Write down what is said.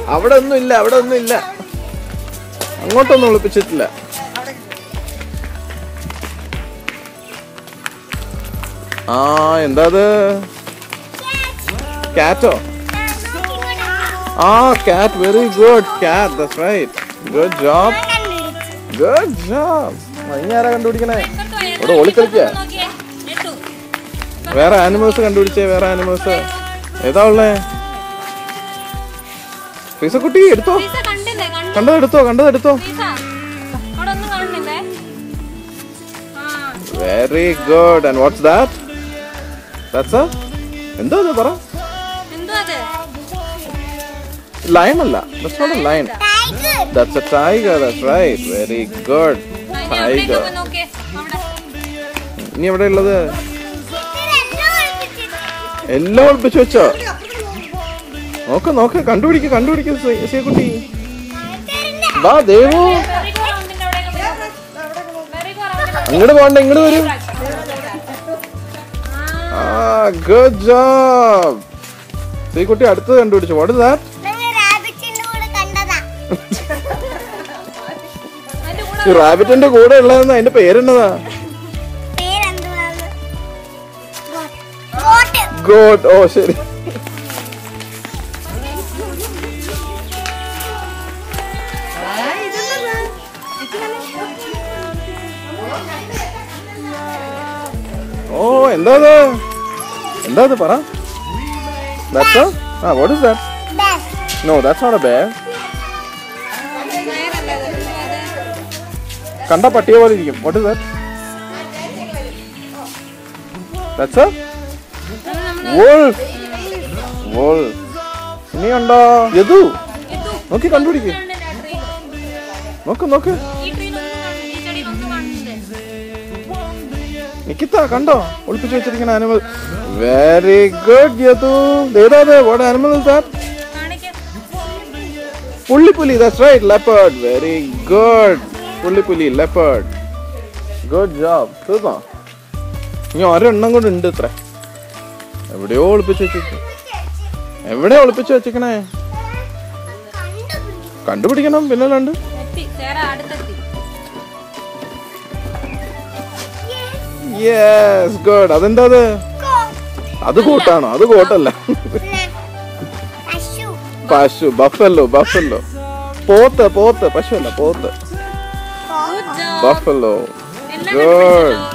അവിടെ ഒന്നും ഇല്ല അവിടെ ഒന്നും ഇല്ല അങ്ങോട്ടൊന്നും ഒളിപ്പിച്ചിട്ടില്ല ആ എന്താ അത് കാറ്റോ ആ cat very good cat that's right good job good job ആരാ കണ്ടുപിടിക്കണേ ഇവിടെ ഓളിക്കളിക്കുക നോക്കിയേ എത്തു വേറെ ആനിമൽസ് കണ്ടുപിടിച്ചേ വേറെ ആനിമൽസ് ഏതാ ഉള്ളേ കുട്ടി എടുത്തോ പീസ കണ്ടില്ലേ കണ്ടു കണ്ടത് എടുത്തോ കണ്ടത് എടുത്തോ പീസ അവിടെ ഒന്നും കാണുന്നില്ലേ ആ very good and what's that that's എന്തോ അത് പറ എന്തോ അത് ലയൺ അല്ല that's not a lion that's a tiger that's right very good അതിന്റെ ടൈഗർ അവിടേക്കൊക്കെ നോക്കിയേ അവിടെ ഇനി എവിടെ ഉള്ളത് എല്ലാം ഒളിപ്പിച്ചു വെച്ചോ നോക്ക് നോക്ക് കണ്ടുപിടിക്ക് കണ്ടുപിടിക്ക് കുട്ടി വാ ദേവു വെറി ഗോ റൗണ്ടിന്റെ അവിടേക്ക് വെറി ഗോ റൗണ്ടിന്റെ ഇങ്ങോട്ട് പോണ്ട ഇങ്ങോട്ട് വരൂ ആ ഗുഡ് ജോബ് കുട്ടി അടുത്തത് കണ്ടുപിടിച്ചു വാട്ട് ഇസ് ദാറ്റ് അതിന്റെ കൂടെ ഈ റാബിറ്റിന്റെ കൂടെ ഉള്ളതെന്ന് അതിന്റെ പേരെന്നതാ ഗോഡ് ഓ ശരി ഓ എന്താ അത് എന്താ അത് പറ ദാറ്റ്സ് ആ what is that no that's not a bear നേരല്ലേ അത് എന്തോ അത് കണ്ട പട്ടിയെ പോലെ ഇരിക്കും വാട്ട് ഇസ് ദാറ്റ് ദാറ്റ്സ് അത് നമ്മള് വോൾഫ് വോൾഫ് ഇനിയുണ്ടോ യദു എത്തു നോക്കി കണ്ടുപിടിക്ക് കണ്ടില്ലേ ആ ട്രീ നോക്ക് നോക്ക് ഈ ട്രീയിലൊന്നും കാണുന്നില്ല ഈ ചെടിയിലൊന്നും കാണുന്നില്ലേ നിക്കിത്ത കണ്ടോ ഒളിപ്പിച്ചു വെച്ചിരിക്കുന്ന ആനിമൽ വെരി ഗുഡ് യദു ഏതാ വാട്ട് ആനിമൽ ഇസ് ദാറ്റ് കാണിക്കാം പുള്ളിപ്പുലി that's right leopard very good പുള്ളിപ്പുലി ലെപ്പേർഡ് ഗുഡ് ജോബ് തീർന്നോ ഇനി ഒരെണ്ണം കൂടെ ഉണ്ട് ഇത്ര എവിടെയോ ഒളിപ്പിച്ചു വെച്ചിരിക്കും എവിടെയാ ഒളിപ്പിച്ചു വെച്ചിരിക്കണേ കണ്ടുപിടിക്കണം പിന്നെ രണ്ട് എത്തി ചേര അടുത്തെത്തി യെസ് ഗുഡ് അതെന്താ അത് അത് കൂട്ടാണോ അത് കൂട്ടല്ല പശു ബഫല്ലോ ബഫല്ലോ പോത്ത് പോത്ത് പശു അല്ല പോത്ത് ഗുഡ് ജോബ് ബഫല്ലോ എല്ലാം ഗുഡ് കണ്ടുപിടിച്ചല്ലോ